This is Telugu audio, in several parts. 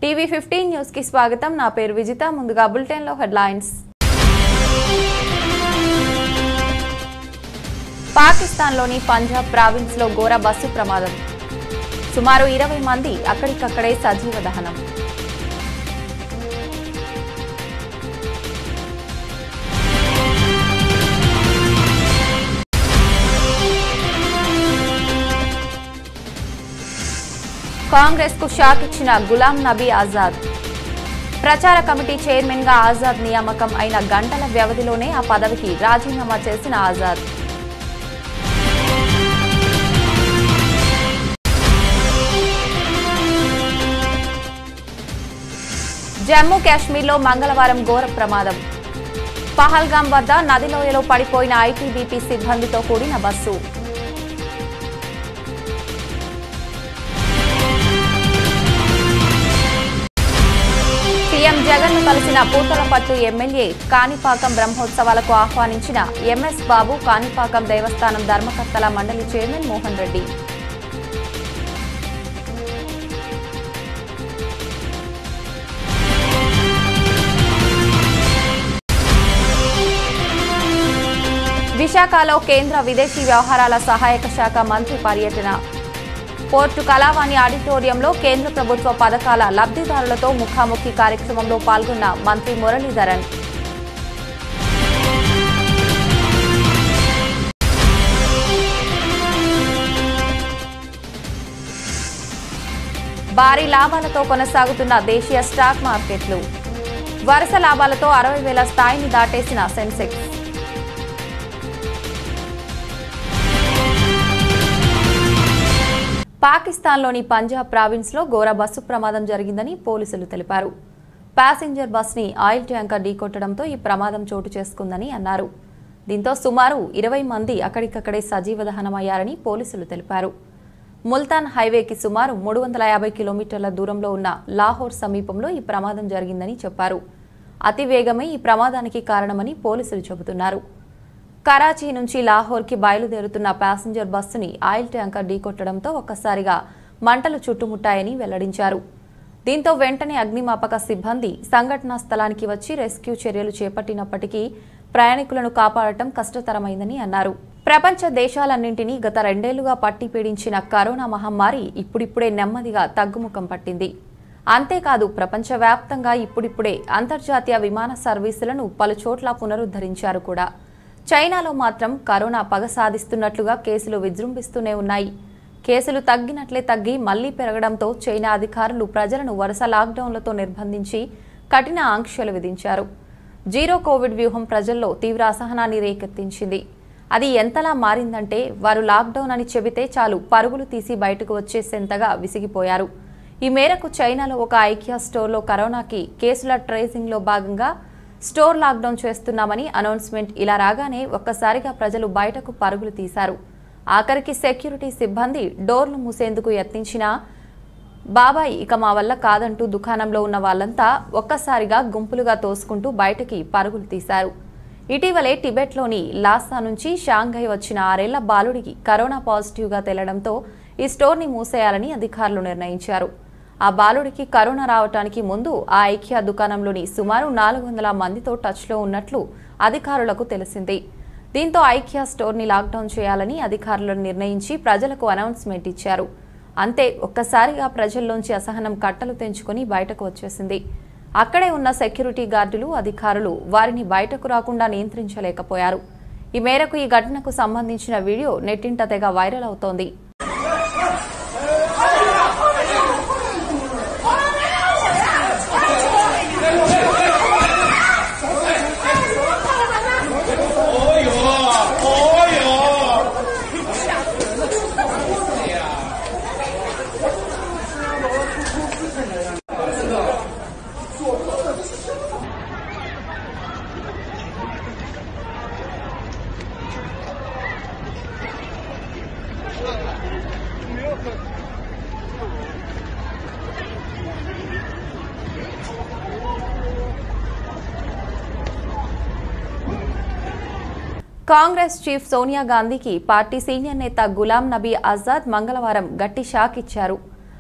టీవీ ఫిఫ్టీన్ న్యూస్ కి స్వాగతం నా పేరు విజిత ముందుగా బులెటిన్ లో హెడ్లైన్స్ పాకిస్తాన్లోని పంజాబ్ ప్రావిన్స్ లో ఘోర బస్సు ప్రమాదం సుమారు ఇరవై మంది అక్కడికక్కడే సజీవ దహనం కాంగ్రెస్ కు షాక్ ఇచ్చిన గులాం నబీ ఆజాద్ ప్రచార కమిటీ చైర్మన్ గా ఆజాద్ నియామకం అయిన గంటల వ్యవధిలోనే ఆ పదవికి రాజీనామా చేసిన ఆజాద్ జమ్మూ కాశ్మీర్లో మంగళవారం ఘోర ప్రమాదం పహల్గాం వద్ద నదిలోయలో పడిపోయిన ఐటీబీపీ సిబ్బందితో కూడిన బస్సు సీఎం జగన్ ను కలిసిన పూతలపట్టు ఎమ్మెల్యే కాణిపాకం బ్రహ్మోత్సవాలకు ఆహ్వానించిన ఎంఎస్ బాబు కాణిపాకం దేవస్థానం ధర్మకర్తల మండలి చైర్మన్ మోహన్ రెడ్డి విశాఖలో కేంద్ర విదేశీ వ్యవహారాల సహాయక శాఖ మంత్రి పర్యటన పోర్టు కళావాణి ఆడిటోరియంలో కేంద్ర ప్రభుత్వ పథకాల లబ్ధిదారులతో ముఖాముఖి కార్యక్రమంలో పాల్గొన్న మంత్రి మురళీధరన్ భారీ లాభాలతో కొనసాగుతున్న దేశీయ స్టాక్ మార్కెట్లు వరుస లాభాలతో అరవై వేల స్థాయిని దాటేసిన సెన్సెక్స్ పాకిస్తాన్లోని పంజాబ్ ప్రావిన్స్లో ఘోర బస్సు ప్రమాదం జరిగిందని పోలీసులు తెలిపారు ప్యాసింజర్ బస్ని ఆయిల్ ట్యాంకర్ ఢీకొట్టడంతో ఈ ప్రమాదం చోటు చేసుకుందని అన్నారు దీంతో సుమారు ఇరవై మంది అక్కడికక్కడే సజీవ దహనమయ్యారని పోలీసులు తెలిపారు ముల్తాన్ హైవేకి సుమారు మూడు వందల యాభై కిలోమీటర్ల దూరంలో ఉన్న లాహోర్ సమీపంలో ఈ ప్రమాదం జరిగిందని చెప్పారు అతి వేగమే ఈ ప్రమాదానికి కారణమని పోలీసులు చెబుతున్నారు కరాచీ నుంచి లాహోర్కి బయలుదేరుతున్న ప్యాసింజర్ బస్సుని ఆయిల్ ట్యాంకర్ ఢీకొట్టడంతో ఒక్కసారిగా మంటలు చుట్టుముట్టాయని వెల్లడించారు దీంతో వెంటనే అగ్నిమాపక సిబ్బంది సంఘటనా స్థలానికి వచ్చి రెస్క్యూ చర్యలు చేపట్టినప్పటికీ ప్రయాణికులను కాపాడటం కష్టతరమైందని అన్నారు ప్రపంచ దేశాలన్నింటినీ గత రెండేళ్లుగా పట్టి పీడించిన కరోనా మహమ్మారి ఇప్పుడిప్పుడే నెమ్మదిగా తగ్గుముఖం పట్టింది అంతేకాదు ప్రపంచవ్యాప్తంగా ఇప్పుడిప్పుడే అంతర్జాతీయ విమాన సర్వీసులను పలుచోట్ల పునరుద్ధరించారు కూడా చైనాలో మాత్రం కరోనా పగ సాధిస్తున్నట్లుగా కేసులు విజృంభిస్తూనే ఉన్నాయి కేసులు తగ్గినట్లే తగ్గి మళ్లీ పెరగడంతో చైనా అధికారులు ప్రజలను వరుస లాక్డౌన్లతో నిర్బంధించి కఠిన ఆంక్షలు విధించారు జీరో కోవిడ్ వ్యూహం ప్రజల్లో తీవ్ర అసహనాన్ని రేకెత్తించింది అది ఎంతలా మారిందంటే వారు లాక్డౌన్ అని చెబితే చాలు పరుగులు తీసి బయటకు వచ్చేసేంతగా విసిగిపోయారు ఈ మేరకు చైనాలో ఒక ఐకియా స్టోర్లో కరోనాకి కేసుల ట్రేసింగ్లో భాగంగా స్టోర్ లాక్డౌన్ చేస్తున్నామని అనౌన్స్మెంట్ ఇలా రాగానే ఒక్కసారిగా ప్రజలు బయటకు పరుగులు తీశారు ఆఖరికి సెక్యూరిటీ సిబ్బంది డోర్లు మూసేందుకు యత్నించినా బాబాయ్ ఇక మా వల్ల కాదంటూ దుకాణంలో ఉన్న వాళ్ళంతా ఒక్కసారిగా గుంపులుగా తోసుకుంటూ బయటకి పరుగులు తీశారు ఇటీవలే టిబెట్లోని లాసా నుంచి షాంఘై వచ్చిన ఆరేళ్ల బాలుడికి కరోనా పాజిటివ్గా తేలడంతో ఈ స్టోర్ని మూసేయాలని అధికారులు నిర్ణయించారు ఆ బాలుడికి కరోనా రావటానికి ముందు ఆ ఐకియా దుకాణంలోని సుమారు నాలుగు వందల మందితో టచ్లో ఉన్నట్లు అధికారులకు తెలిసింది దీంతో ఐకియా స్టోర్ని లాక్డౌన్ చేయాలని అధికారులను నిర్ణయించి ప్రజలకు అనౌన్స్మెంట్ ఇచ్చారు అంతే ఒక్కసారిగా ప్రజల్లోంచి అసహనం కట్టలు తెంచుకొని బయటకు వచ్చేసింది అక్కడే ఉన్న సెక్యూరిటీ గార్డులు అధికారులు వారిని బయటకు రాకుండా నియంత్రించలేకపోయారు ఈ మేరకు ఈ ఘటనకు సంబంధించిన వీడియో నెట్టింట తెగ వైరల్ అవుతోంది కాంగ్రెస్ చీఫ్ సోనియా గాంధీకి పార్టీ సీనియర్ నేత గులాం నబీ ఆజాద్ మంగళవారం గట్టి షాక్ ఇచ్చారు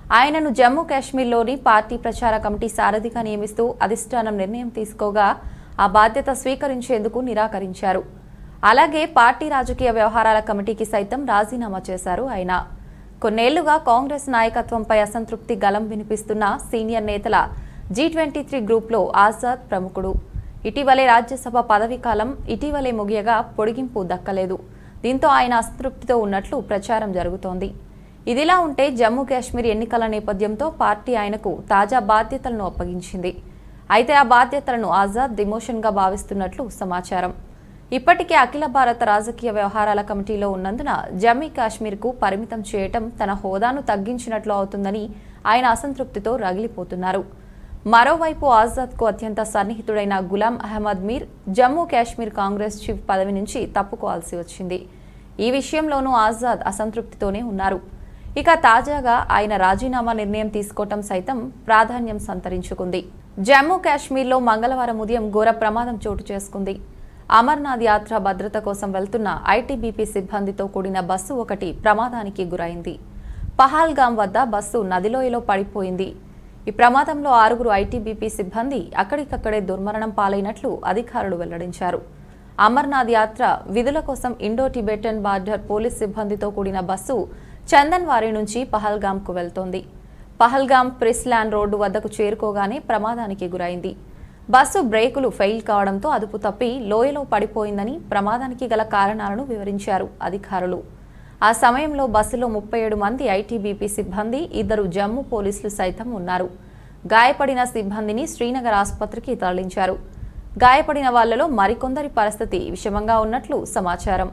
ఆయనను జమ్మూ కాశ్మీర్లోని పార్టీ ప్రచార కమిటీ సారథిగా నియమిస్తూ అధిష్టానం నిర్ణయం తీసుకోగా ఆ బాధ్యత స్వీకరించేందుకు నిరాకరించారు అలాగే పార్టీ రాజకీయ వ్యవహారాల కమిటీకి సైతం రాజీనామా చేశారు ఆయన కొన్నేళ్లుగా కాంగ్రెస్ నాయకత్వంపై అసంతృప్తి గలం వినిపిస్తున్న సీనియర్ నేతల జీ ట్వంటీ త్రీ గ్రూప్లో ఆజాద్ ప్రముఖుడు ఇటీవలే రాజ్యసభ పదవీ కాలం ఇటీవలే ముగియగా పొడిగింపు దక్కలేదు దీంతో ఆయన అసంతృప్తితో ఉన్నట్లు ప్రచారం జరుగుతోంది ఇదిలా ఉంటే జమ్మూ కాశ్మీర్ ఎన్నికల నేపథ్యంతో పార్టీ ఆయనకు తాజా బాధ్యతలను అప్పగించింది అయితే ఆ బాధ్యతలను ఆజాద్ డిమోషన్గా భావిస్తున్నట్లు సమాచారం ఇప్పటికే అఖిల భారత రాజకీయ వ్యవహారాల కమిటీలో ఉన్నందున జమ్మూ కాశ్మీర్కు పరిమితం చేయటం తన హోదాను తగ్గించినట్లు అవుతుందని ఆయన అసంతృప్తితో రగిలిపోతున్నారు మరోవైపు ఆజాద్కు అత్యంత సన్నిహితుడైన గులాం అహ్మద్ మీర్ జమ్మూ కాశ్మీర్ కాంగ్రెస్ చీఫ్ పదవి నుంచి తప్పుకోవాల్సి వచ్చింది ఈ విషయంలోనూ ఆజాద్ అసంతృప్తితోనే ఉన్నారు ఇక తాజాగా ఆయన రాజీనామా నిర్ణయం తీసుకోవటం సైతం ప్రాధాన్యం సంతరించుకుంది జమ్మూ కాశ్మీర్లో మంగళవారం ఉదయం ఘోర ప్రమాదం చోటు చేసుకుంది అమర్నాథ్ యాత్ర భద్రత కోసం వెళ్తున్న ఐటీబీపీ సిబ్బందితో కూడిన బస్సు ఒకటి ప్రమాదానికి గురైంది పహాల్గాం వద్ద బస్సు నదిలోయలో పడిపోయింది ఈ ప్రమాదంలో ఆరుగురు ఐటీబీపీ సిబ్బంది అక్కడికక్కడే దుర్మరణం పాలైనట్లు అధికారులు వెల్లడించారు అమర్నాథ్ యాత్ర విధుల కోసం ఇండో టిబెటన్ బార్డర్ పోలీస్ సిబ్బందితో కూడిన బస్సు చందన్వారి నుంచి పహల్గాంకు వెళ్తోంది పహల్గాం ప్రిస్లాన్ రోడ్డు వద్దకు చేరుకోగానే ప్రమాదానికి గురైంది బస్సు బ్రేకులు ఫెయిల్ కావడంతో అదుపు తప్పి లోయలో పడిపోయిందని ప్రమాదానికి గల కారణాలను వివరించారు అధికారులు ఆ సమయంలో బస్సులో ముప్పై ఏడు మంది ఐటీబీపీ సిబ్బంది ఇద్దరు జమ్మూ పోలీసులు సైతం ఉన్నారు గాయపడిన సిబ్బందిని శ్రీనగర్ ఆసుపత్రికి తరలించారు గాయపడిన వాళ్లలో మరికొందరి పరిస్థితి విషమంగా ఉన్నట్లు సమాచారం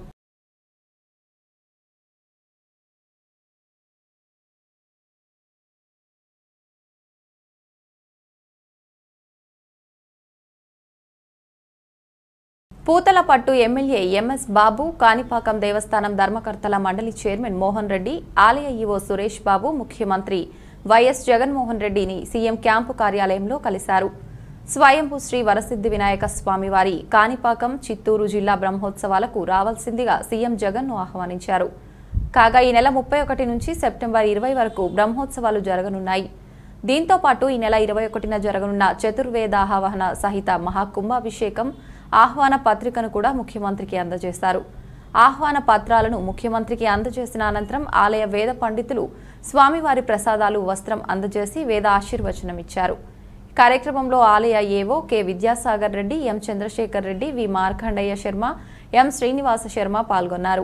పూతలపట్టు ఎమ్మెల్యే ఎంఎస్ బాబు కాణిపాకం దేవస్థానం ధర్మకర్తల మండలి చైర్మన్ మోహన్ రెడ్డి ఆలయ ఈవో సురేష్ బాబు ముఖ్యమంత్రి వైఎస్ జగన్మోహన్ రెడ్డిని సీఎం క్యాంపు కార్యాలయంలో కలిశారు స్వయంభూ శ్రీ వరసిద్ధి వినాయక స్వామి వారి కాణిపాకం చిత్తూరు జిల్లా బ్రహ్మోత్సవాలకు రావాల్సిందిగా సీఎం జగన్ను ఆహ్వానించారు కాగా ఈ నెల ముప్పై ఒకటి నుంచి సెప్టెంబర్ ఇరవై వరకు బ్రహ్మోత్సవాలు జరగనున్నాయి దీంతో పాటు ఈ నెల ఇరవై ఒకటిన జరగనున్న చతుర్వేదాహవహన సహిత మహాకుంభాభిషేకం ఆహ్వాన పత్రికను కూడా ముఖ్యమంత్రికి అందజేశారు ఆహ్వాన పత్రాలను ముఖ్యమంత్రికి అందజేసిన అనంతరం ఆలయ వేద పండితులు స్వామివారి ప్రసాదాలు వస్త్రం అందజేసి వేద ఆశీర్వచనం ఇచ్చారు కార్యక్రమంలో ఆలయ AEO K Vidyasagar Reddy M Chandrasekhar Reddy V Markandayya Sharma M Srinivasa Sharma పాల్గొన్నారు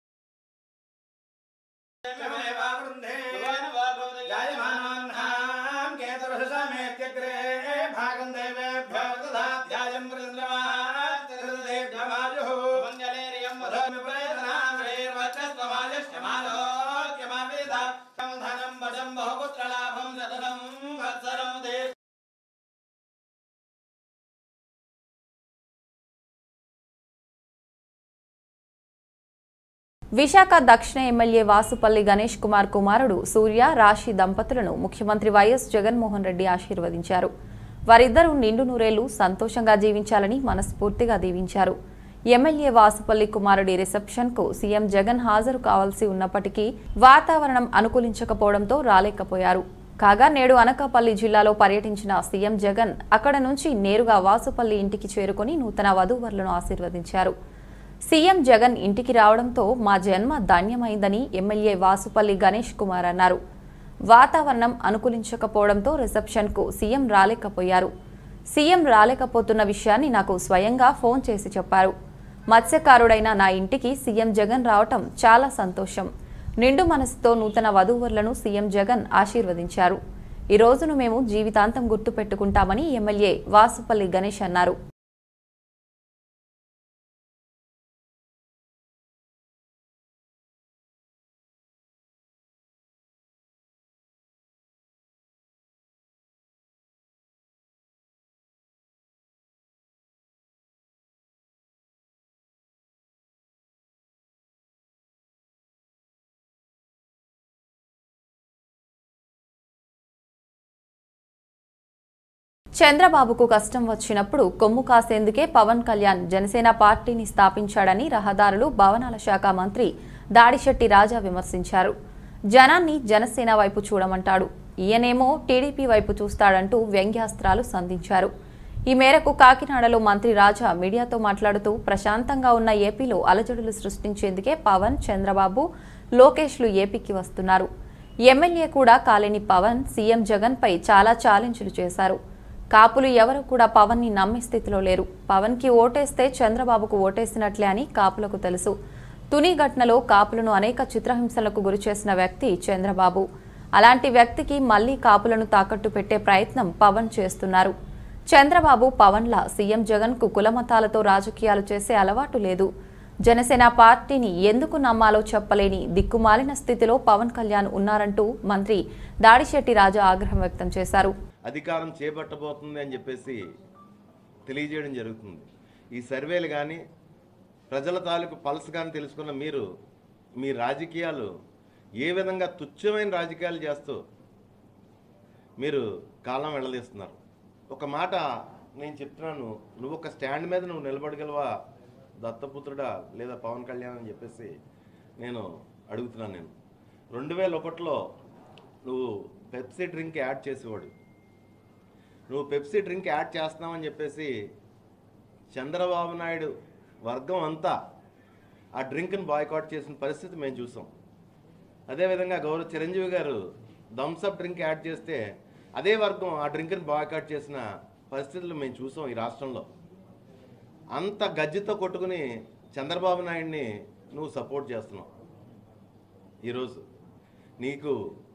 విశాఖ దక్షిణ ఎమ్మెల్యే వాసుపల్లి గణేష్ కుమార్ కుమారుడు సూర్య రాశి దంపతులను ముఖ్యమంత్రి వైఎస్ జగన్మోహన్ రెడ్డి ఆశీర్వదించారు వారిద్దరూ నిండు నూరేళ్లు సంతోషంగా జీవించాలని మనస్ఫూర్తిగా దీవించారు ఎమ్మెల్యే వాసుపల్లి కుమారుడి రిసెప్షన్ కు సీఎం జగన్ హాజరు కావాల్సి ఉన్నప్పటికీ వాతావరణం అనుకూలించకపోవడంతో రాలేకపోయారు కాగా నేడు అనకాపల్లి జిల్లాలో పర్యటించిన సీఎం జగన్ అక్కడ నుంచి నేరుగా వాసుపల్లి ఇంటికి చేరుకుని నూతన వధూవరులను ఆశీర్వదించారు సీఎం జగన్ ఇంటికి రావడంతో మా జన్మ ధన్యమైందని ఎమ్మెల్యే వాసుపల్లి గణేష్ కుమార్ అన్నారు వాతావరణం అనుకూలించకపోవడంతో రిసెప్షన్కు సీఎం రాలేకపోయారు సీఎం రాలేకపోతున్న విషయాన్ని నాకు స్వయంగా ఫోన్ చేసి చెప్పారు మత్స్యకారుడైన నా ఇంటికి సీఎం జగన్ రావటం చాలా సంతోషం నిండు మనసుతో నూతన వధూవరులను సీఎం జగన్ ఆశీర్వదించారు ఈ రోజును మేము జీవితాంతం గుర్తుపెట్టుకుంటామని ఎమ్మెల్యే వాసుపల్లి గణేష్ అన్నారు చంద్రబాబుకు కష్టం వచ్చినప్పుడు కొమ్ము కాసేందుకే పవన్ కళ్యాణ్ జనసేన పార్టీని స్థాపించాడని రహదారులు భవనాల శాఖ మంత్రి దాడిశెట్టి రాజా విమర్శించారు జనాన్ని జనసేన వైపు చూడమంటాడు ఈయనేమో టీడీపీ వైపు చూస్తాడంటూ వ్యంగ్యాస్త్రాలు సంధించారు ఈ మేరకు కాకినాడలో మంత్రి రాజా మీడియాతో మాట్లాడుతూ ప్రశాంతంగా ఉన్న ఏపీలో అలజడులు సృష్టించేందుకే పవన్ చంద్రబాబు లోకేష్లు ఏపీకి వస్తున్నారు ఎమ్మెల్యే కూడా కాలేని పవన్ సీఎం జగన్పై చాలా ఛాలెంజ్లు చేశారు కాపులు ఎవరు కూడా పవన్ ని నమ్మే స్థితిలో లేరు పవన్ కి ఓటేస్తే చంద్రబాబుకు ఓటేసినట్లే అని కాపులకు తెలుసు తుని ఘటనలో కాపులను అనేక చిత్రహింసలకు గురిచేసిన వ్యక్తి చంద్రబాబు అలాంటి వ్యక్తికి మళ్లీ కాపులను తాకట్టు పెట్టే ప్రయత్నం పవన్ చేస్తున్నారు చంద్రబాబు పవన్ల సీఎం జగన్ కు కులమతాలతో రాజకీయాలు చేసే అలవాటు లేదు జనసేన పార్టీని ఎందుకు నమ్మాలో చెప్పలేని దిక్కుమాలిన స్థితిలో పవన్ కళ్యాణ్ ఉన్నారంటూ మంత్రి దాడిశెట్టి రాజా ఆగ్రహం వ్యక్తం చేశారు అధికారం చేపట్టబోతుంది అని చెప్పేసి తెలియజేయడం జరుగుతుంది ఈ సర్వేలు కానీ ప్రజల తాలూకు పల్స్ కానీ తెలుసుకున్న మీరు మీ రాజకీయాలు ఏ విధంగా తుచ్చమైన రాజకీయాలు చేస్తూ మీరు కాలం వెళ్ళదీస్తున్నారు ఒక మాట నేను చెప్తున్నాను నువ్వు ఒక స్టాండ్ మీద నువ్వు నిలబడగలవా దత్తపుత్రుడా లేదా పవన్ కళ్యాణ్ అని చెప్పేసి నేను అడుగుతున్నాను నేను రెండు వేల ఒకటిలో నువ్వు పెప్సీ డ్రింక్ యాడ్ చేసేవాడు నువ్వు పెప్సీ డ్రింక్ యాడ్ చేస్తున్నావని చెప్పేసి చంద్రబాబు నాయుడు వర్గం అంతా ఆ డ్రింక్ని బాయ్కాట్ చేసిన పరిస్థితి మేము చూసాం అదేవిధంగా గౌరవ చిరంజీవి గారు థమ్స్అప్ డ్రింక్ యాడ్ చేస్తే అదే వర్గం ఆ డ్రింక్ని బాయ్కాట్ చేసిన పరిస్థితులు మేము చూసాం ఈ రాష్ట్రంలో అంత గజ్జితో కొట్టుకుని చంద్రబాబు నాయుడిని నువ్వు సపోర్ట్ చేస్తున్నావు ఈరోజు నీకు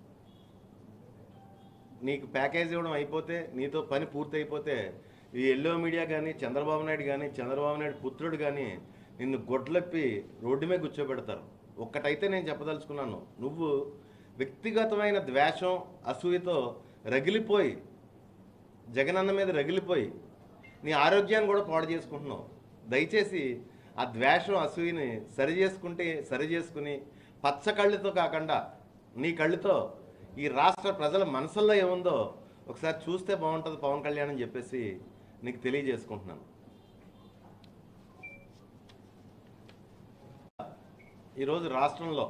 నీకు ప్యాకేజ్ ఇవ్వడం అయిపోతే నీతో పని పూర్తి అయిపోతే ఈ ఎల్లో మీడియా కానీ చంద్రబాబు నాయుడు కానీ చంద్రబాబు నాయుడు పుత్రుడు కానీ నిన్ను గొడ్లెప్పి రోడ్డు మీద కూర్చోబెడతారు ఒక్కటైతే నేను చెప్పదలుచుకున్నాను నువ్వు వ్యక్తిగతమైన ద్వేషం అసూయతో రగిలిపోయి జగనన్న మీద రగిలిపోయి నీ ఆరోగ్యాన్ని కూడా పాడు చేసుకుంటున్నావు దయచేసి ఆ ద్వేషం అసూయని సరి చేసుకుంటే సరి చేసుకుని పచ్చ కళ్ళతో కాకుండా నీ కళ్ళుతో ఈ రాష్ట్ర ప్రజల మనసుల్లో ఏముందో ఒకసారి చూస్తే బాగుంటుంది పవన్ కళ్యాణ్ అని చెప్పేసి నీకు తెలియజేసుకుంటున్నాను ఈరోజు రాష్ట్రంలో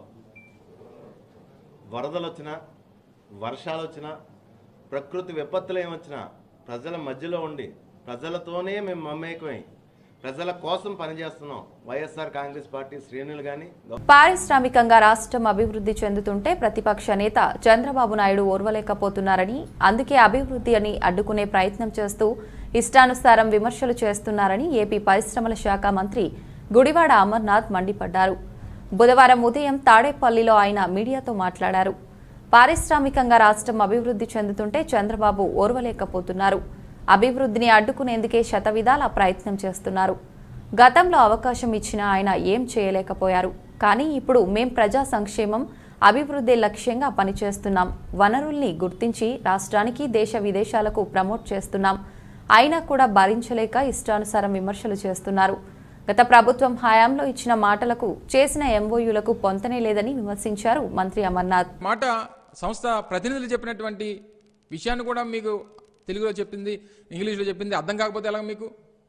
వరదలు వచ్చినా వర్షాలు వచ్చినా ప్రకృతి విపత్తులు ఏమొచ్చినా ప్రజల మధ్యలో ఉండి ప్రజలతోనే మేము మమేకమై ప్రజల కోసం పనిచేస్తున్నాం వైఎస్ఆర్ కాంగ్రెస్ పార్టీ శ్రేణులు కానీ పారిశ్రామికంగా రాష్ట్రం అభివృద్ధి చెందుతుంటే ప్రతిపక్ష నేత చంద్రబాబు నాయుడు ఓర్వలేకపోతున్నారని అందుకే అభివృద్ధి అని అడ్డుకునే ప్రయత్నం చేస్తూ ఇష్టానుసారం విమర్శలు చేస్తున్నారని ఏపీ పరిశ్రమల శాఖ మంత్రి గుడివాడ అమర్నాథ్ మండిపడ్డారు బుధవారం ఉదయం తాడేపల్లిలో ఆయన మీడియాతో మాట్లాడారు పారిశ్రామికంగా రాష్ట్రం అభివృద్ధి చెందుతుంటే చంద్రబాబు ఓర్వలేకపోతున్నారు అభివృద్ధిని అడ్డుకునేందుకే శతవిధాల ప్రయత్నం చేస్తున్నారు గతంలో అవకాశం ఇచ్చిన ఆయన ఏం చేయలేకపోయారు కానీ ఇప్పుడు మేం ప్రజా సంక్షేమం అభివృద్ధి లక్ష్యంగా పనిచేస్తున్నాం వనరుల్ని గుర్తించి రాష్ట్రానికి దేశ విదేశాలకు ప్రమోట్ చేస్తున్నాం అయినా కూడా భరించలేక ఇష్టానుసారం విమర్శలు చేస్తున్నారు గత ప్రభుత్వం హయాంలో ఇచ్చిన మాటలకు చేసిన ఎంఓయూలకు పొంతనే లేదని విమర్శించారు మంత్రి అమర్నాథ్ మాట సంస్థ ప్రతినిధులు చెప్పినటువంటి విషయాన్ని కూడా మీకు తెలుగులో చెప్పింది ఇంగ్లీష్లో చెప్పింది అర్థం కాకపోతే ఎలా మీకు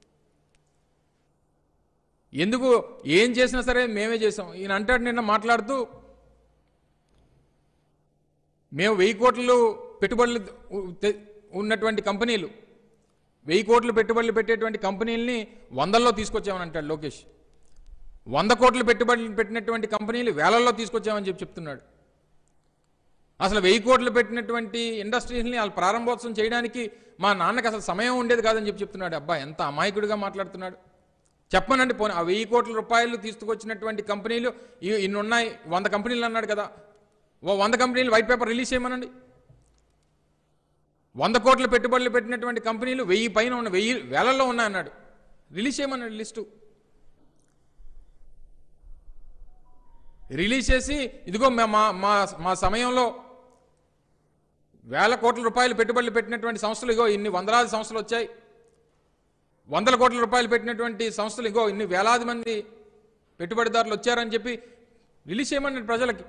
ఎందుకు ఏం చేసినా సరే మేమే చేసాం ఈయన అంటాడు నిన్న మాట్లాడుతూ మేము వెయ్యి కోట్లు పెట్టుబడులు ఉ- తె- ఉన్నటువంటి కంపెనీలు వెయ్యి కోట్లు పెట్టుబడులు పెట్టేటువంటి కంపెనీలని వందల్లో తీసుకొచ్చామని అంటాడు లోకేష్ వంద కోట్లు పెట్టుబడులు పెట్టినటువంటి కంపెనీలు వేలల్లో తీసుకొచ్చామని చెప్పి చెప్తున్నాడు అసలు వెయ్యి కోట్లు పెట్టినటువంటి ఇండస్ట్రీస్ని వాళ్ళు ప్రారంభోత్సవం చేయడానికి మా నాన్నకి అసలు సమయం ఉండేది కాదని చెప్పి చెప్తున్నాడు అబ్బా ఎంత అమాయకుడిగా మాట్లాడుతున్నాడు చెప్పనండి పోనీ ఆ వెయ్యి కోట్ల రూపాయలు తీసుకొచ్చినటువంటి కంపెనీలు ఇ- ఇన్ని ఉన్నాయి వంద కంపెనీలు అన్నాడు కదా ఓ వంద కంపెనీలు వైట్ పేపర్ రిలీజ్ చేయమనండి వంద కోట్ల పెట్టుబడులు పెట్టినటువంటి కంపెనీలు వెయ్యి పైన ఉన్న వెయ్యి వేలల్లో ఉన్నాయన్నాడు రిలీజ్ చేయమన్నాడు లిస్టు రిలీజ్ చేసి ఇదిగో మా మా- మా మా సమయంలో వేల కోట్ల రూపాయలు పెట్టుబడులు పెట్టినటువంటి సంస్థలు ఇగో ఇన్ని వందలాది సంస్థలు వచ్చాయి వందల కోట్ల రూపాయలు పెట్టినటువంటి సంస్థలు ఇగో ఇన్ని వేలాది మంది పెట్టుబడిదారులు వచ్చారని చెప్పి రిలీజ్ చేయమన్నాడు ప్రజలకి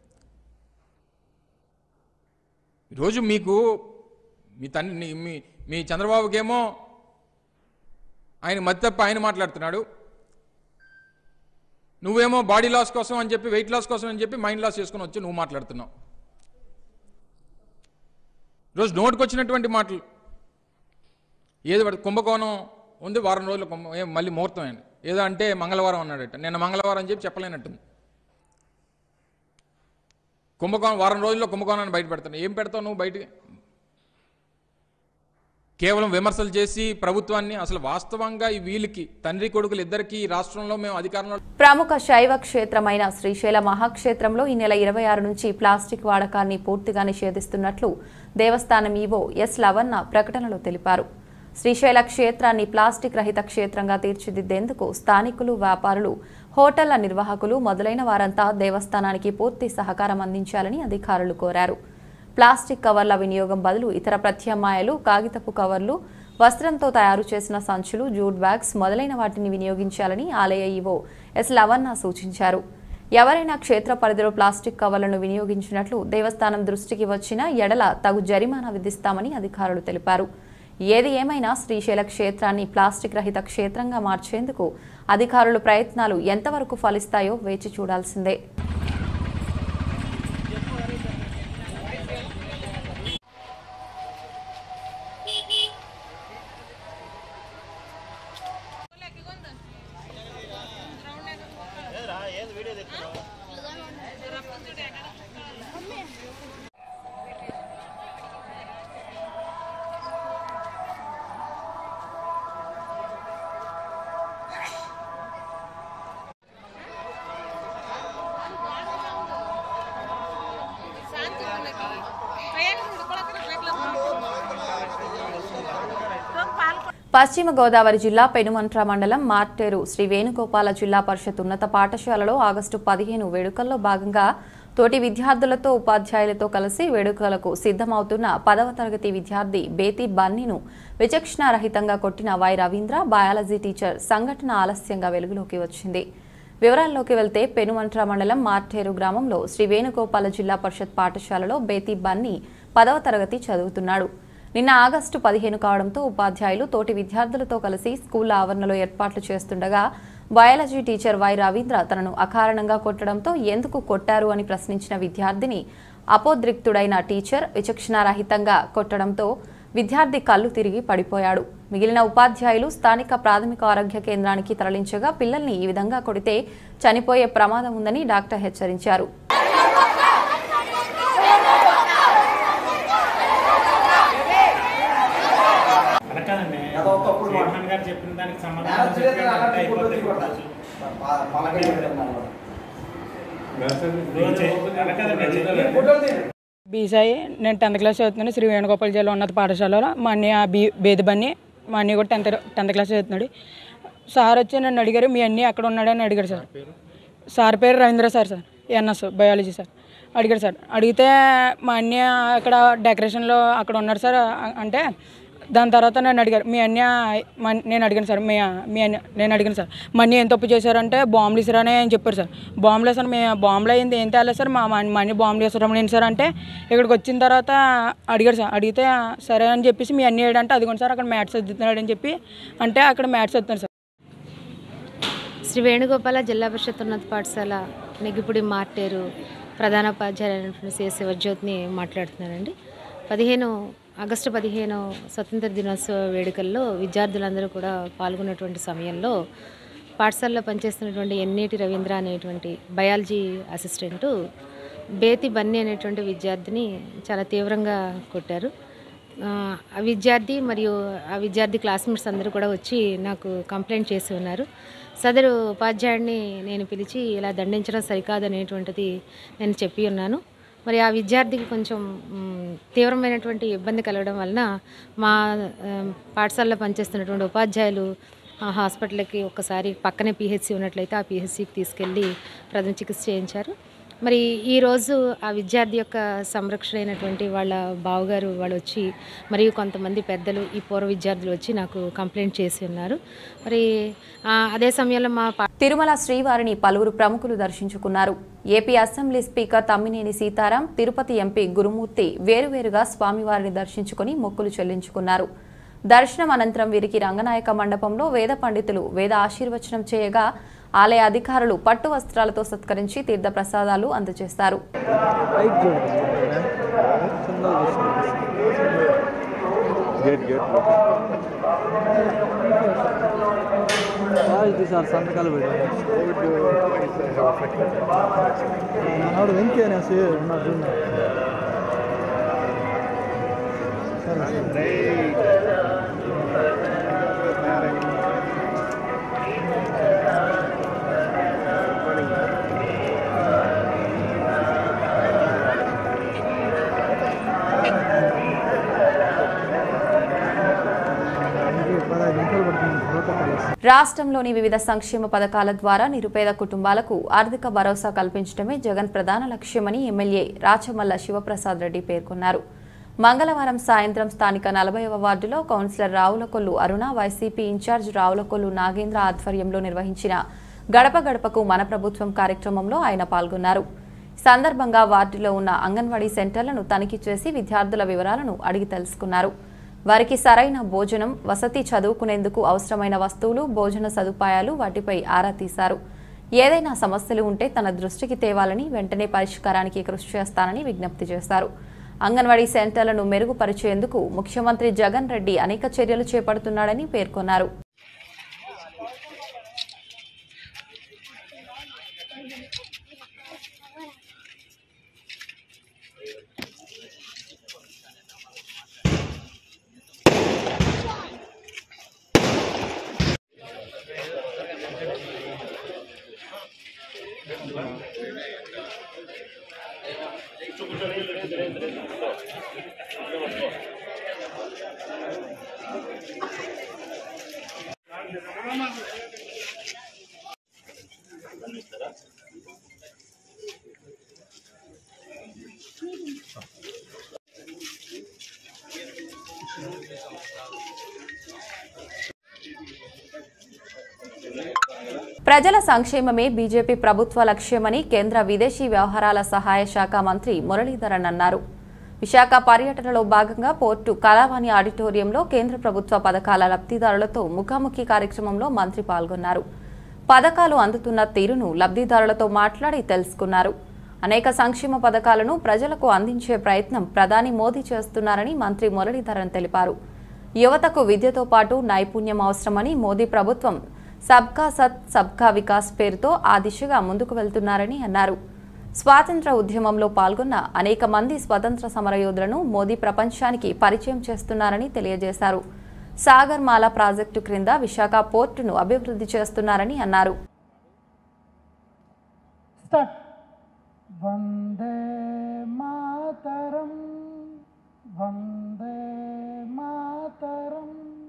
ఈరోజు మీకు మీ తండ్రి మీ మీ చంద్రబాబుకేమో ఆయన మతి తప్ప ఆయన మాట్లాడుతున్నాడు నువ్వేమో బాడీ లాస్ కోసం అని చెప్పి వెయిట్ లాస్ కోసం అని చెప్పి మైండ్ లాస్ చేసుకుని వచ్చి నువ్వు మాట్లాడుతున్నావు ఈరోజు నోటికి వచ్చినటువంటి మాటలు ఏది పడితే కుంభకోణం ఉంది వారం రోజులు కుంభ ఏం మళ్ళీ ముహూర్తం అయింది ఏదో అంటే మంగళవారం అన్నాడట నిన్న మంగళవారం అని చెప్పి చెప్పలేనట్టుంది కుంభకోణం వారం రోజుల్లో కుంభకోణాన్ని బయట పెడతాను ఏం పెడతావు నువ్వు బయటికి కేవలం విమర్శలు చేసి ప్రభుత్వాన్ని అసలు వాస్తవంగా ఈ వీళ్ళకి తండ్రి కొడుకులు ఇద్దరికి ఈ రాష్ట్రంలో మేము అధికారంలో ప్రముఖ శైవ క్షేత్రమైన శ్రీశైల మహాక్షేత్రంలో ఈ నెల ఇరవై ఆరు నుంచి ప్లాస్టిక్ వాడకాన్ని పూర్తిగా నిషేధిస్తున్నట్లు దేవస్థానం ఈవో ఎస్ లవన్న ప్రకటనలో తెలిపారు శ్రీశైల క్షేత్రాన్ని ప్లాస్టిక్ రహిత క్షేత్రంగా తీర్చిదిద్దేందుకు స్థానికులు వ్యాపారులు హోటళ్ల నిర్వాహకులు మొదలైన వారంతా దేవస్థానానికి పూర్తి సహకారం అందించాలని అధికారులు కోరారు ప్లాస్టిక్ కవర్ల వినియోగం బదులు ఇతర ప్రత్యామ్నాయాలు కాగితపు కవర్లు వస్త్రంతో తయారు చేసిన సంచులు జూట్ బ్యాగ్స్ మొదలైన వాటిని వినియోగించాలని ఆలయ ఈవో ఎస్ లవన్న సూచించారు ఎవరైనా క్షేత్ర పరిధిలో ప్లాస్టిక్ కవర్లను వినియోగించినట్లు దేవస్థానం దృష్టికి వచ్చిన ఎడల తగు జరిమానా విధిస్తామని అధికారులు తెలిపారు ఏది ఏమైనా శ్రీశైల క్షేత్రాన్ని ప్లాస్టిక్ రహిత క్షేత్రంగా మార్చేందుకు అధికారుల ప్రయత్నాలు ఎంతవరకు ఫలిస్తాయో వేచి చూడాల్సిందే పశ్చిమ గోదావరి జిల్లా పెనుమంట్ర మండలం మార్టేరు శ్రీ వేణుగోపాల జిల్లా పరిషత్ ఉన్నత పాఠశాలలో ఆగస్టు పదిహేను వేడుకల్లో భాగంగా తోటి విద్యార్థులతో ఉపాధ్యాయులతో కలిసి వేడుకలకు సిద్ధమవుతున్న పదవ తరగతి విద్యార్థి బేతి బన్నీను విచక్షణారహితంగా కొట్టిన వై రవీంద్ర బయాలజీ టీచర్ సంఘటన ఆలస్యంగా వెలుగులోకి వచ్చింది వివరాల్లోకి వెళ్తే పెనుమంట్ర మండలం మార్టేరు గ్రామంలో శ్రీ వేణుగోపాల జిల్లా పరిషత్ పాఠశాలలో బేతి బన్నీ పదవ తరగతి చదువుతున్నాడు నిన్న ఆగస్టు పదిహేను కావడంతో ఉపాధ్యాయులు తోటి విద్యార్థులతో కలిసి స్కూల్ ఆవరణలో ఏర్పాట్లు చేస్తుండగా బయాలజీ టీచర్ వై రవీంద్ర తనను అకారణంగా కొట్టడంతో ఎందుకు కొట్టారు అని ప్రశ్నించిన విద్యార్థిని అపోద్రిక్తుడైన టీచర్ విచక్షణారహితంగా కొట్టడంతో విద్యార్థి కళ్ళు తిరిగి పడిపోయాడు మిగిలిన ఉపాధ్యాయులు స్థానిక ప్రాథమిక ఆరోగ్య కేంద్రానికి తరలించగా పిల్లల్ని ఈ విధంగా కొడితే చనిపోయే ప్రమాదం ఉందని డాక్టర్ హెచ్చరించారు అలా కాదండి ఏదో ఒకప్పుడు మాట. చైర్మన్ గారు చెప్పిన దానికి నేల సమాధానం తిరిగితే చెప్పి అలా అంతా ఫోటో అయిపోతుంది దిగొట్టాలి. పా- పలకలు పెట్టాను అన్నమాట. రోజు చే- అలా కాదండి ఈ ఫోటోలు తీయండి. బీసాయి నేను టెన్త్ క్లాస్ చదువుతున్నాను శ్రీ వేణుగోపాల్ జిల్లా ఉన్నత పాఠశాలలో మా అన్నయ్య బీ బేదిబన్ని మా అన్నయ్య కూడా టెన్త్ టెన్త్ క్లాస్ చదువుతున్నాడు సార్ వచ్చి నన్ను అడిగారు మీ అన్నయ్య అక్కడ ఉన్నాడని అడిగారు సార్ సార్ పేరు Ravindra sir sir NS biology sir అడిగారు సార్ అడిగితే మా అన్నయ్య అక్కడ డెకరేషన్లో అక్కడ ఉన్నారు సార్ అ- అంటే దాని తర్వాత నన్ను అడిగారు మీ అన్నయ్య మా- నేను అడిగాను సార్ మీ మీ అన్న నేను అడిగాను సార్ మా అన్నయ్య ఏం తప్పు చేశారంటే బాంబులు ఇసారని అని చెప్పారు సార్ బాంబులు వేసారు మీ బాంబులు అయింది ఏం తేలేదు సార్ మా మా మా అన్నయ్య బాంబులు వేసారు ఏంటి సార్ అంటే ఇక్కడికి వచ్చిన తర్వాత అడిగారు సార్ అడిగితే సరే అని చెప్పేసి మీ అన్నయ్య ఏడంటే అదిగోండి సార్ అక్కడ మ్యాథ్స్ చదువుతున్నాడు అని చెప్పి అంటే అక్కడ మ్యాథ్స్ చదువుతున్నాడు సార్ శ్రీ వేణుగోపాల జిల్లా పరిషత్ ఉన్నత పాఠశాల నెగ్గిపుడి మార్టేరు ప్రధానోపాధ్యాయులైనటువంటి సి శివజ్యోతిని మాట్లాడుతున్నానండి పదిహేను ఆగస్టు పదిహేను స్వతంత్ర దినోత్సవ వేడుకల్లో విద్యార్థులందరూ కూడా పాల్గొన్నటువంటి సమయంలో పాఠశాలలో పనిచేస్తున్నటువంటి ఎన్నేటి రవీంద్ర అనేటువంటి బయాలజీ అసిస్టెంటు బేతి బన్నీ అనేటువంటి విద్యార్థిని చాలా తీవ్రంగా కొట్టారు ఆ, ఆ విద్యార్థి మరియు ఆ విద్యార్థి క్లాస్మేట్స్ అందరూ కూడా వచ్చి నాకు కంప్లైంట్ చేసి ఉన్నారు సదరు ఉపాధ్యాయుడిని నేను పిలిచి ఇలా దండించడం సరికాదు అనేటువంటిది నేను చెప్పి ఉన్నాను మరి ఆ విద్యార్థికి కొంచెం మ్, తీవ్రమైనటువంటి ఇబ్బంది కలగడం వలన మా ఆ, పాఠశాలలో పనిచేస్తున్నటువంటి ఉపాధ్యాయులు ఆ హాస్పిటల్కి ఒక్కసారి పక్కనే పిహెచ్సి ఉన్నట్లయితే ఆ పిహెచ్సికి తీసుకెళ్ళి ప్రథమ చికిత్స చేయించారు మరి ఈరోజు ఆ విద్యార్థి యొక్క సంరక్షణ అయినటువంటి వాళ్ళ బావగారు వాళ్ళు వచ్చి మరియు కొంతమంది పెద్దలు ఈ పూర్వ విద్యార్థులు వచ్చి నాకు కంప్లైంట్ చేసి ఉన్నారు మరి ఆ, అదే సమయంలో మా పా తిరుమల శ్రీవారిని పలువురు ప్రముఖులు దర్శించుకున్నారు AP assembly speaker Tammineni Sitaram Tirupati MP Gurumurthy వేరువేరుగా స్వామివారిని దర్శించుకుని మొక్కులు చెల్లించుకున్నారు దర్శనం అనంతరం వీరికి రంగనాయక మండపంలో వేద పండితులు వేద ఆశీర్వచనం చేయగా ఆలయ అధికారులు పట్టు వస్త్రాలతో సత్కరించి తీర్థ ప్రసాదాలు అందజేస్తారు ఇది సార్ సంతకాలు పెట్టి మనోడు వెంకీ అనేసి ఉన్నాడు పదహైదు నిమిషాలు పడుతుంది ప్రోటోకాల్ రాష్ట్రంలోని వివిధ సంక్షేమ పథకాల ద్వారా నిరుపేద కుటుంబాలకు ఆర్థిక భరోసా కల్పించడమే జగన్ ప్రధాన లక్ష్యమని ఎమ్మెల్యే రాచమల్ల శివప్రసాద్ రెడ్డి పేర్కొన్నారు మంగళవారం సాయంత్రం స్థానిక నలభైవ వార్డులో councillor Ravulakollu Aruna YCP incharge Ravulakollu Nagendra ఆధ్వర్యంలో నిర్వహించిన గడప గడపకు మన ప్రభుత్వం కార్యక్రమంలో ఆయన పాల్గొన్నారు ఈ సందర్భంగా వార్డులో ఉన్న అంగన్వాడీ సెంటర్లను తనిఖీ చేసి విద్యార్థుల వివరాలను అడిగి తెలుసుకున్నారు వారికి సరైన భోజనం వసతి చదువుకునేందుకు అవసరమైన వస్తువులు భోజన సదుపాయాలు వాటిపై ఆరా తీశారు ఏదైనా సమస్యలు ఉంటే తన దృష్టికి తేవాలని వెంటనే పరిష్కారానికి కృషి చేస్తానని విజ్ఞప్తి చేశారు అంగన్వాడీ సెంటర్లను మెరుగుపరిచేందుకు ముఖ్యమంత్రి జగన్ రెడ్డి అనేక చర్యలు చేపడుతున్నాడని పేర్కొన్నారు ప్రజల సంక్షేమమే బీజేపీ ప్రభుత్వ లక్ష్యమని కేంద్ర విదేశీ వ్యవహారాల సహాయ శాఖ మంత్రి మురళీధరన్ అన్నారు విశాఖ పర్యటనలో భాగంగా పోర్టు కళావాణి ఆడిటోరియంలో కేంద్ర ప్రభుత్వ పథకాల లబ్ధిదారులతో ముఖాముఖి కార్యక్రమంలో మంత్రి పాల్గొన్నారు పథకాలు అందుతున్న తీరును లబ్ధిదారులతో మాట్లాడి తెలుసుకున్నారు అనేక సంక్షేమ పథకాలను ప్రజలకు అందించే ప్రయత్నం ప్రధాని మోదీ చేస్తున్నారని మంత్రి మురళీధరన్ తెలిపారు యువతకు విద్యతో పాటు నైపుణ్యం అవసరమని మోదీ ప్రభుత్వం సబ్కా సత్ సబ్కా వికాస్ పేరుతో ఆ దిశగా ముందుకు వెళ్తున్నారని అన్నారు స్వాతంత్ర ఉద్యమంలో పాల్గొన్న అనేక మంది స్వతంత్ర సమరయోధులను మోదీ ప్రపంచానికి పరిచయం చేస్తున్నారని తెలియజేశారు సాగర్ మాల ప్రాజెక్టు క్రింద విశాఖ పోర్టును అభివృద్ధి చేస్తున్నారని అన్నారు వందే మాతరం వందే మాతరం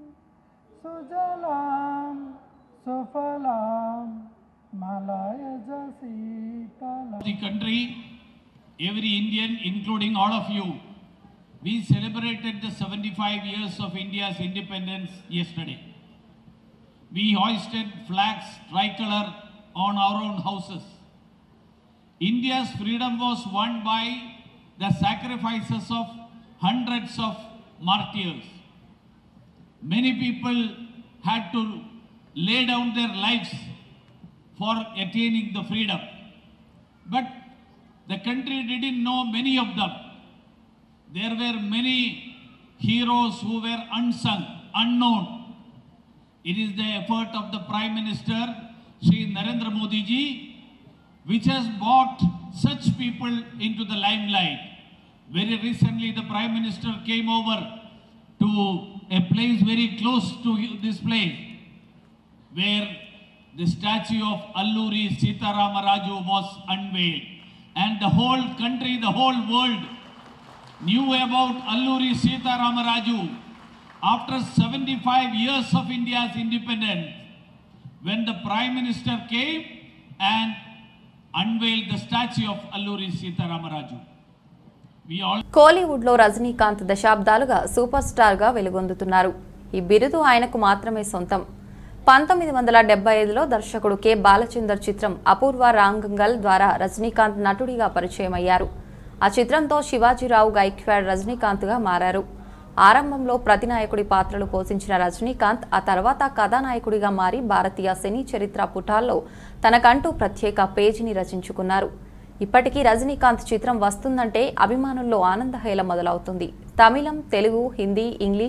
సుజలాం సుఫలాం మలయజ శీతలం the country, every Indian, including all of you, we celebrated the 75 years of India's independence yesterday. We hoisted flags tricolor on our own houses. India's freedom was won by the sacrifices of hundreds of martyrs. Many people had to lay down their lives for attaining the freedom. But the country didn't know many of them. There were many heroes who were unsung, unknown. It is the effort of the Prime Minister, Sri Narendra Modi ji, which has brought such people into the limelight. Very recently, the Prime Minister came over to a place very close to this place, where the statue of Alluri Sitarama Raju was unveiled. And the whole country, the whole world knew about Alluri Sitarama Raju after 75 years of India's independence when the Prime Minister came and unveiled the statue of Alluri Sitarama Raju. We all కోలీవుడ్లో రజనీకాంత్ దశాబ్దాలుగా సూపర్ స్టార్గా వెలుగొందుతున్నారు ఈ బిరుదు ఆయనకు మాత్రమే సొంతం పంతొమ్మిది వందల డెబ్బై ఐదులో దర్శకుడు కె బాలచందర్ చిత్రం అపూర్వ రాంగంగల్ ద్వారా రజనీకాంత్ నటుడిగా పరిచయమయ్యారు ఆ చిత్రంతో శివాజీరావు గైక్వాడ్ రజనీకాంత్గా మారారు ఆరంభంలో ప్రతినాయకుడి పాత్రలు పోషించిన రజనీకాంత్ ఆ తర్వాత కథానాయకుడిగా మారి భారతీయ సినీ చరిత్ర పుటాల్లో తనకంటూ ప్రత్యేక పేజీని రచించుకున్నారు ఇప్పటికీ రజనీకాంత్ చిత్రం వస్తుందంటే అభిమానుల్లో ఆనందహేళ మొదలవుతుంది తమిళం తెలుగు హిందీ ఇంగ్లీష్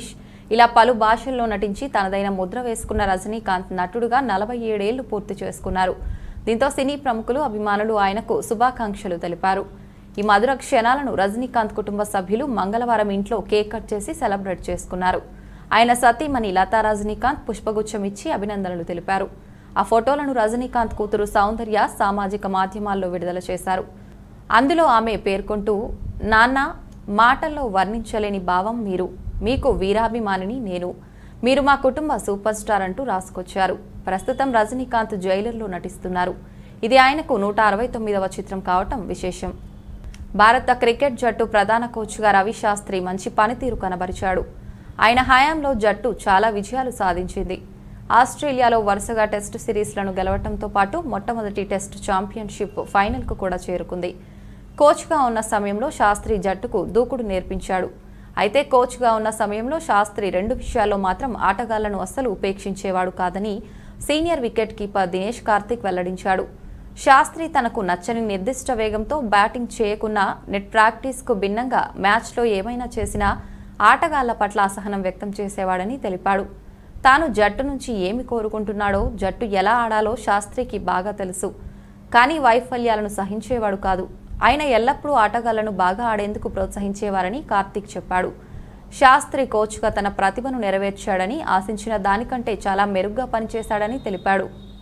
ఇలా పలు భాషల్లో నటించి తనదైన ముద్ర వేసుకున్న రజనీకాంత్ నటుడుగా నలభై ఏడేళ్లు పూర్తి చేసుకున్నారు దీంతో సినీ ప్రముఖులు అభిమానులు ఆయనకు శుభాకాంక్షలు తెలిపారు ఈ మధుర క్షణాలను రజనీకాంత్ కుటుంబ సభ్యులు మంగళవారం ఇంట్లో కేక్ కట్ చేసి సెలబ్రేట్ చేసుకున్నారు ఆయన సతీమణి లతా రజనీకాంత్ పుష్పగుచ్చం ఇచ్చి అభినందనలు తెలిపారు ఆ ఫోటోలను రజనీకాంత్ కూతురు సౌందర్య సామాజిక మాధ్యమాల్లో విడుదల చేశారు అందులో ఆమె పేర్కొంటూ నాన్న మాటల్లో వర్ణించలేని భావం మీరు మీకు వీరాభిమానిని నేను మీరు మా కుటుంబ సూపర్ స్టార్ అంటూ రాసుకొచ్చారు ప్రస్తుతం రజనీకాంత్ జైలర్లో నటిస్తున్నారు ఇది ఆయనకు నూట అరవై తొమ్మిదవ చిత్రం కావటం విశేషం భారత క్రికెట్ జట్టు ప్రధాన కోచ్గా రవి శాస్త్రి మంచి పనితీరు కనబరిచాడు ఆయన హయాంలో జట్టు చాలా విజయాలు సాధించింది ఆస్ట్రేలియాలో వరుసగా టెస్టు సిరీస్లను గెలవడంతో పాటు మొట్టమొదటి టెస్ట్ ఛాంపియన్షిప్ ఫైనల్కు కూడా చేరుకుంది కోచ్గా ఉన్న సమయంలో శాస్త్రి జట్టుకు దూకుడు నేర్పించాడు అయితే కోచ్గా ఉన్న సమయంలో శాస్త్రి రెండు విషయాల్లో మాత్రం ఆటగాళ్లను అస్సలు ఉపేక్షించేవాడు కాదని senior wicket keeper Dinesh Karthik వెల్లడించాడు శాస్త్రి తనకు నచ్చని నిర్దిష్ట వేగంతో బ్యాటింగ్ చేయకున్నా నెట్ ప్రాక్టీస్కు భిన్నంగా మ్యాచ్లో ఏమైనా చేసినా ఆటగాళ్ల పట్ల అసహనం వ్యక్తం చేసేవాడని తెలిపాడు తాను జట్టు నుంచి ఏమి కోరుకుంటున్నాడో జట్టు ఎలా ఆడాలో శాస్త్రికి బాగా తెలుసు కానీ వైఫల్యాలను సహించేవాడు కాదు ఆయన ఎల్లప్పుడూ ఆటగాళ్లను బాగా ఆడేందుకు ప్రోత్సహించేవారని కార్తీక్ చెప్పాడు శాస్త్రి కోచ్గా తన ప్రతిభను నెరవేర్చాడని ఆశించిన దానికంటే చాలా మెరుగ్గా పనిచేశాడని తెలిపాడు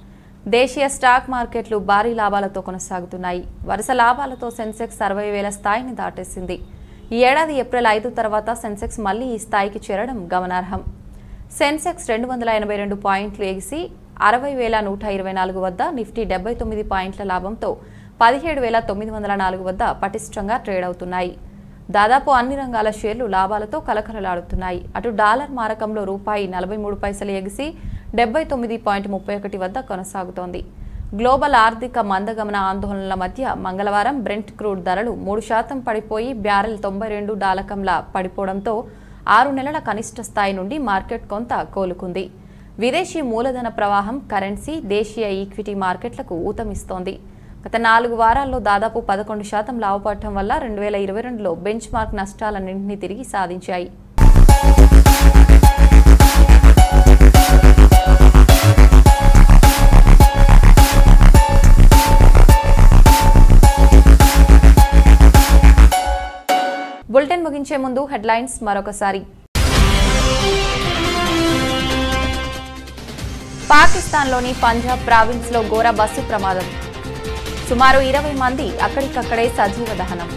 దేశీయ స్టాక్ మార్కెట్లు భారీ లాభాలతో కొనసాగుతున్నాయి వరుస లాభాలతో సెన్సెక్స్ అరవై వేల స్థాయిని దాటేసింది ఈ ఏడాది ఏప్రిల్ ఐదు తర్వాత సెన్సెక్స్ మళ్లీ ఈ స్థాయికి చేరడం గమనార్హం సెన్సెక్స్ రెండు వందల ఎనభై రెండు పాయింట్లు ఎగిసి అరవై వేల నూట ఇరవై నాలుగు వద్ద నిఫ్టీ డెబ్బై తొమ్మిది పాయింట్ల లాభంతో పదిహేడు వేల తొమ్మిది వందల నాలుగు వద్ద పటిష్టంగా ట్రేడ్ అవుతున్నాయి దాదాపు అన్ని రంగాల షేర్లు లాభాలతో కలకలలాడుతున్నాయి అటు డాలర్ మారకంలో రూపాయి నలభై మూడు పైసలు ఎగిసి డెబ్బై తొమ్మిది పాయింట్ ముప్పై ఒకటి వద్ద కొనసాగుతోంది గ్లోబల్ ఆర్థిక మందగమన ఆందోళనల మధ్య మంగళవారం బ్రెంట్ క్రూడ్ ధరలు మూడు శాతం పడిపోయి బ్యారెల్ తొంభై రెండు డాలకంలా పడిపోవడంతో ఆరు నెలల కనిష్ట స్థాయి నుండి మార్కెట్ కొంత కోలుకుంది విదేశీ మూలధన ప్రవాహం కరెన్సీ దేశీయ ఈక్విటీ మార్కెట్లకు ఊతమిస్తోంది గత నాలుగు వారాల్లో దాదాపు పదకొండు శాతం లాభపడటం వల్ల రెండు వేల ఇరవై రెండులో బెంచ్ మార్క్ నష్టాలన్నింటినీ తిరిగి సాధించాయి బులెటిన్ ముగించే ముందు హెడ్లైన్స్ మరొకసారి పాకిస్తాన్లోని పంజాబ్ ప్రావిన్స్లో ఘోర బస్సు ప్రమాదం సుమారు ఇరవై మంది అక్కడికక్కడే సజీవ దహనం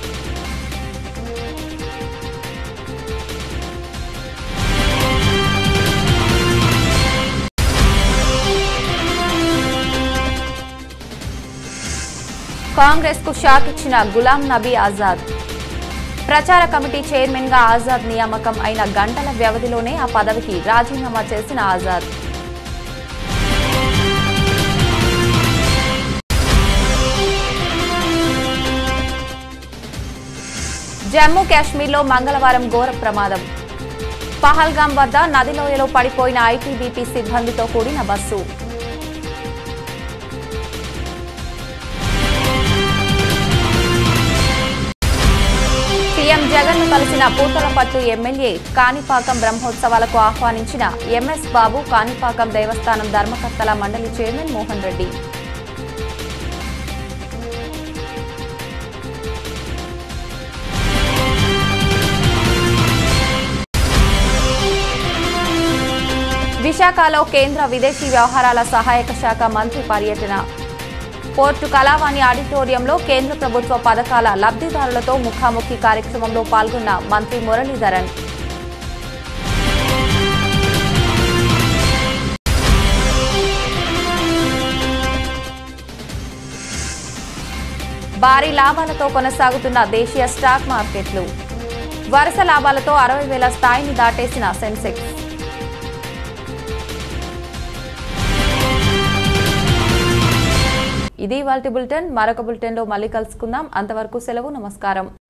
కాంగ్రెస్ కు షాక్ ఇచ్చిన గులాం నబీ ఆజాద్ ప్రచార కమిటీ చైర్మన్ గా ఆజాద్ నియామకం అయిన గంటల వ్యవధిలోనే ఆ పదవికి రాజీనామా చేసిన ఆజాద్ జమ్మూ కాశ్మీర్లో మంగళవారం ఘోర ప్రమాదం పహల్గాం వద్ద నదిలోయలో పడిపోయిన ఐటీబీపీ సిబ్బందితో కూడిన బస్సు సీఎం జగన్ ను కలిసిన పూతలపట్టు ఎమ్మెల్యే కాణిపాకం బ్రహ్మోత్సవాలకు ఆహ్వానించిన ఎంఎస్ బాబు కాణిపాకం దేవస్థానం ధర్మకర్తల మండలి చైర్మన్ మోహన్ రెడ్డి విశాఖలో కేంద్ర విదేశీ వ్యవహారాల సహాయక శాఖ మంత్రి పర్యటన పోర్టు కళావాణి ఆడిటోరియంలో కేంద్ర ప్రభుత్వ పథకాల లబ్ధిదారులతో ముఖాముఖి కార్యక్రమంలో పాల్గొన్న మంత్రి మురళీధరన్ భారీ లాభాలతో కొనసాగుతున్న దేశీయ స్టాక్ మార్కెట్లు వరుస లాభాలతో అరవై వేల స్థాయిని దాటేసిన సెన్సెక్స్ ఇది వాల్టి బులెటిన్ మరొక బులెటిన్లో మళ్ళీ కలుసుకుందాం అంతవరకు సెలవు నమస్కారం